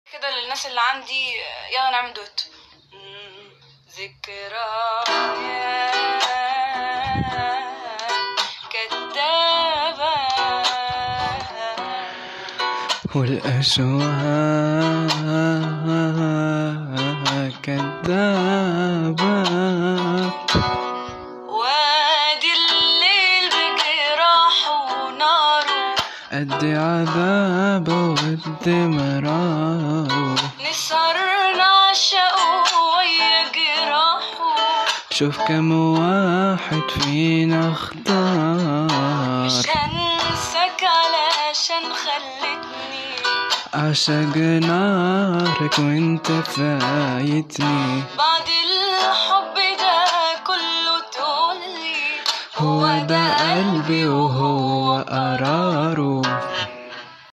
كده للناس اللي عندي يلا نعمل دوت ذكريات كدابة والأشواق كذابة وادي الليل بجراحه وناره أدي عذابه وأدي مراره نسهر نعشقه ويا جراحه شوف كم واحد فينا اختار مش هنساك علشان خلتني عشق نارك وانت فايتني بعد الحب ده كله تقولي هو ده قلبي وهو قراره